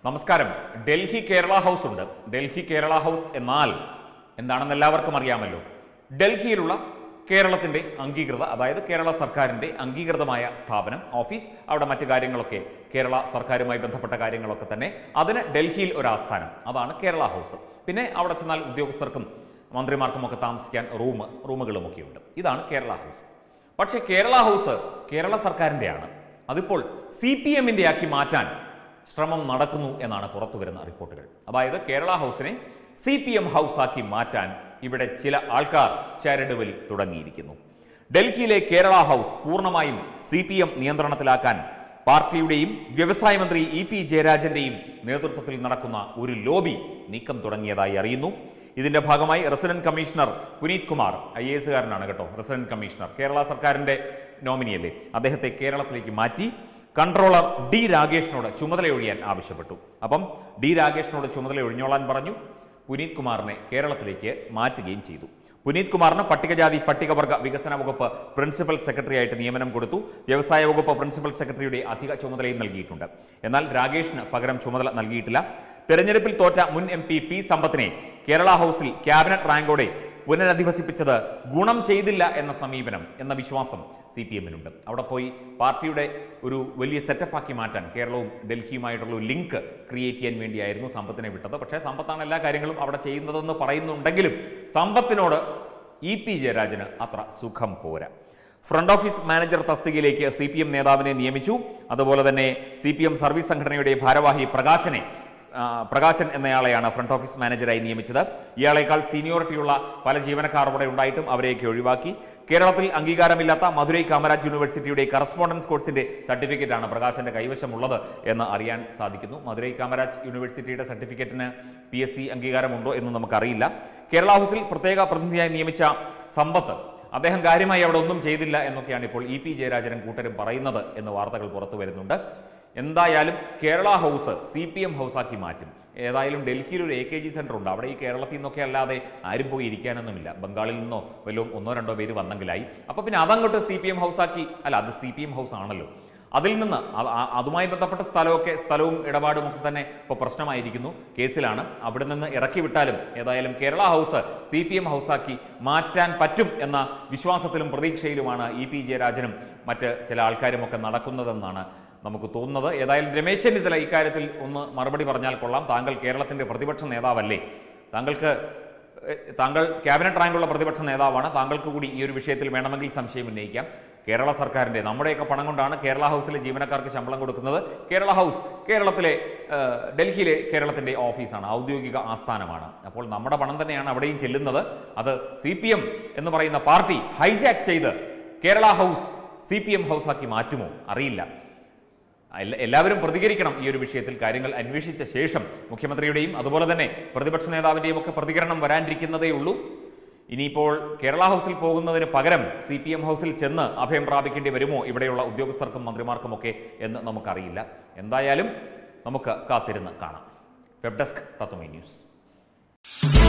നമസ്കാരം ഡൽഹി കേരള ഹൗസ് ഉണ്ട് ഡൽഹി കേരള ഹൗസ് എന്നാൽ എന്താണെന്ന് എല്ലാവർക്കും അറിയാമല്ലോ ഡൽഹിയിലുള്ള കേരളത്തിന്റെ അംഗീകൃത അതായത് കേരള സർക്കാരിന്റെ അംഗീകൃതമായ സ്ഥാപനം ഓഫീസ് അവിടെ മറ്റു കാര്യങ്ങളൊക്കെ കേരള സർക്കാരുമായി ബന്ധപ്പെട്ട കാര്യങ്ങളൊക്കെ തന്നെ അതിന് ഡൽഹിയിൽ ഒരു ആസ്ഥാനം അതാണ് കേരള ഹൗസ് പിന്നെ അവിടെ ചെന്നാൽ ഉദ്യോഗസ്ഥർക്കും മന്ത്രിമാർക്കും ഒക്കെ താമസിക്കാൻ റൂം റൂമുകളുമൊക്കെ ഉണ്ട് ഇതാണ് കേരള ഹൗസ് പക്ഷേ കേരള ഹൗസ് കേരള സർക്കാരിൻ്റെയാണ് അതിപ്പോൾ സി പി എമ്മിൻ്റെ ആക്കി മാറ്റാൻ ശ്രമം നടക്കുന്നു എന്നാണ് പുറത്തു വരുന്ന റിപ്പോർട്ടുകൾ അതായത് കേരള ഹൗസിനെ സി പി എം ഹൗസാക്കി മാറ്റാൻ ഇവിടെ ചില ആൾക്കാർ ചരടുവലി തുടങ്ങിയിരിക്കുന്നു ഡൽഹിയിലെ കേരള ഹൗസ് പൂർണ്ണമായും സി പി എം നിയന്ത്രണത്തിലാക്കാൻ പാർട്ടിയുടെയും വ്യവസായ മന്ത്രി ഇ പി ജയരാജന്റെയും നേതൃത്വത്തിൽ നടക്കുന്ന ഒരു ലോബി നീക്കം തുടങ്ങിയതായി അറിയുന്നു ഇതിന്റെ ഭാഗമായി resident commissioner Puneet Kumar I A എസുകാരനാണ് കേട്ടോ റെസിഡന്റ് കമ്മീഷണർ കേരള സർക്കാരിന്റെ നോമിനിയല്ലേ അദ്ദേഹത്തെ കേരളത്തിലേക്ക് മാറ്റി കൺട്രോളർ ഡി രാഗേഷിനോട് ചുമതല ഒഴിയാൻ ആവശ്യപ്പെട്ടു അപ്പം ഡി രാഗേഷിനോട് ചുമതല ഒഴിഞ്ഞോളാൻ പറഞ്ഞു പുനീത് കുമാറിനെ കേരളത്തിലേക്ക് മാറ്റുകയും ചെയ്തു പുനീത് കുമാറിന് പട്ടികജാതി പട്ടികവർഗ വികസന വകുപ്പ് പ്രിൻസിപ്പൽ സെക്രട്ടറി ആയിട്ട് നിയമനം കൊടുത്തു വ്യവസായ വകുപ്പ് പ്രിൻസിപ്പൽ സെക്രട്ടറിയുടെ അധിക ചുമതലയും നൽകിയിട്ടുണ്ട് എന്നാൽ രാഗേഷിന് പകരം ചുമതല നൽകിയിട്ടില്ല തെരഞ്ഞെടുപ്പിൽ തോറ്റ മുൻ എം പി പി സമ്പത്തിനെ കേരള ഹൗസിൽ ക്യാബിനറ്റ് റാങ്കോടെ പുനരധിവസിപ്പിച്ചത് ഗുണം ചെയ്തില്ല എന്ന സമീപനം എന്ന വിശ്വാസം സി പി എമ്മിനുണ്ട് അവിടെ പോയി പാർട്ടിയുടെ ഒരു വലിയ സെറ്റപ്പാക്കി മാറ്റാൻ കേരളവും ഡൽഹിയുമായിട്ടുള്ള ഒരു ലിങ്ക് ക്രിയേറ്റ് ചെയ്യാൻ വേണ്ടിയായിരുന്നു സമ്പത്തിനെ വിട്ടത് പക്ഷേ സമ്പത്താണ് എല്ലാ കാര്യങ്ങളും അവിടെ ചെയ്യുന്നതെന്ന് പറയുന്നുണ്ടെങ്കിലും സമ്പത്തിനോട് ഇ പി ജയരാജന് അത്ര സുഖം പോരാ ഫ്രണ്ട് ഓഫീസ് മാനേജർ തസ്തികയിലേക്ക് സി പി എം നേതാവിനെ നിയമിച്ചു അതുപോലെ തന്നെ സി പി എം സർവീസ് സംഘടനയുടെ ഭാരവാഹി പ്രകാശനെ ആ, പ്രകാശൻ എന്നയാളെയാണ് ഫ്രണ്ട് ഓഫീസ് മാനേജരായി നിയമിച്ചത് ഇയാളേക്കാൾ സീനിയോറിറ്റിയുള്ള പല ജീവനക്കാർ അവിടെ ഉണ്ടായിട്ടും അവരെയൊക്കെ ഒഴിവാക്കി കേരളത്തിൽ അംഗീകാരമില്ലാത്ത മധുരൈ കാമരാജ് യൂണിവേഴ്സിറ്റിയുടെ കറസ്പോണ്ടൻസ് കോഴ്സിന്റെ സർട്ടിഫിക്കറ്റാണ് പ്രകാശന്റെ കൈവശമുള്ളത് എന്ന് അറിയാൻ സാധിക്കുന്നു മധുരൈ കാമരാജ് യൂണിവേഴ്സിറ്റിയുടെ സർട്ടിഫിക്കറ്റിന് പി എസ് സി അംഗീകാരമുണ്ടോ എന്ന് നമുക്കറിയില്ല കേരള ഹൗസിൽ പ്രത്യേക പ്രതിനിധിയായി നിയമിച്ച സമ്പത്ത് അദ്ദേഹം കാര്യമായി അവിടെ ഒന്നും ചെയ്തില്ല എന്നൊക്കെയാണ് ഇപ്പോൾ ഇ പി ജയരാജനും കൂട്ടരും പറയുന്നത് എന്ന് വാർത്തകൾ പുറത്തു വരുന്നുണ്ട് എന്തായാലും Kerala house C P M ഹൗസാക്കി മാറ്റും ഏതായാലും ഡൽഹിയിൽ ഒരു എ കെ ജി സെൻറ്റർ ഉണ്ട് അവിടെ ഈ കേരളത്തിൽ നിന്നൊക്കെ അല്ലാതെ ആരും പോയി ഇരിക്കാനൊന്നുമില്ല ബംഗാളിൽ നിന്നോ വല്ലതും ഒന്നോ രണ്ടോ പേര് വന്നെങ്കിലായി അപ്പോൾ പിന്നെ അതങ്ങോട്ട് സി പി എം ഹൗസാക്കി അല്ല അത് സി പി എം ഹൗസ് ആണല്ലോ അതിൽ നിന്ന് അ- അ- അതുമായി ബന്ധപ്പെട്ട സ്ഥലമൊക്കെ സ്ഥലവും ഇടപാടും ഒക്കെ തന്നെ ഇപ്പോൾ പ്രശ്നമായിരിക്കുന്നു കേസിലാണ് അവിടെ നിന്ന് ഇറക്കി വിട്ടാലും ഏതായാലും Kerala house C P M ഹൗസാക്കി മാറ്റാൻ പറ്റും എന്ന വിശ്വാസത്തിലും പ്രതീക്ഷയിലുമാണ് ഇ പി ജയരാജനും മറ്റ് ചില ആൾക്കാരുമൊക്കെ നടക്കുന്നതെന്നാണ് നമുക്ക് തോന്നുന്നത് ഏതായാലും രമേശ് ചെന്നിത്തല ഇക്കാര്യത്തിൽ ഒന്ന് മറുപടി പറഞ്ഞാൽ കൊള്ളാം താങ്കൾ കേരളത്തിന്റെ പ്രതിപക്ഷ നേതാവല്ലേ താങ്കൾക്ക് ഏഹ്, താങ്കൾ ക്യാബിനറ്റ് റാങ്കുള്ള പ്രതിപക്ഷ നേതാവാണ് താങ്കൾക്ക് കൂടി ഈ ഒരു വിഷയത്തിൽ വേണമെങ്കിൽ സംശയം ഉന്നയിക്കാം കേരള സർക്കാരിന്റെ നമ്മുടെയൊക്കെ പണം കൊണ്ടാണ് കേരള ഹൗസിലെ ജീവനക്കാർക്ക് ശമ്പളം കൊടുക്കുന്നത് കേരള ഹൗസ് കേരളത്തിലെ ഏഹ്, ഡൽഹിയിലെ കേരളത്തിന്റെ ഓഫീസാണ് ഔദ്യോഗിക ആസ്ഥാനമാണ് അപ്പോൾ നമ്മുടെ പണം തന്നെയാണ് അവിടെയും ചെല്ലുന്നത് അത് സി പി എം എന്ന് പറയുന്ന പാർട്ടി ഹൈജാക്ക് ചെയ്ത് Kerala house C P M ഹൗസാക്കി മാറ്റുമോ അറിയില്ല എല്ലാ- എല്ലാവരും പ്രതികരിക്കണം ഈ ഒരു വിഷയത്തിൽ കാര്യങ്ങൾ അന്വേഷിച്ച ശേഷം മുഖ്യമന്ത്രിയുടെയും അതുപോലെ തന്നെ പ്രതിപക്ഷ നേതാവിൻ്റെയും ഒക്കെ പ്രതികരണം വരാനിരിക്കുന്നതേ ഉള്ളൂ ഇനിയിപ്പോൾ കേരള ഹൗസിൽ പോകുന്നതിന് പകരം സി പി എം ഹൗസിൽ ചെന്ന് അഭയം പ്രാപിക്കേണ്ടി വരുമോ ഇവിടെയുള്ള ഉദ്യോഗസ്ഥർക്കും മന്ത്രിമാർക്കുമൊക്കെ എന്ന് നമുക്കറിയില്ല എന്തായാലും നമുക്ക് കാത്തിരുന്ന് കാണാം വെബ് ഡെസ്ക് തത്വമി ന്യൂസ്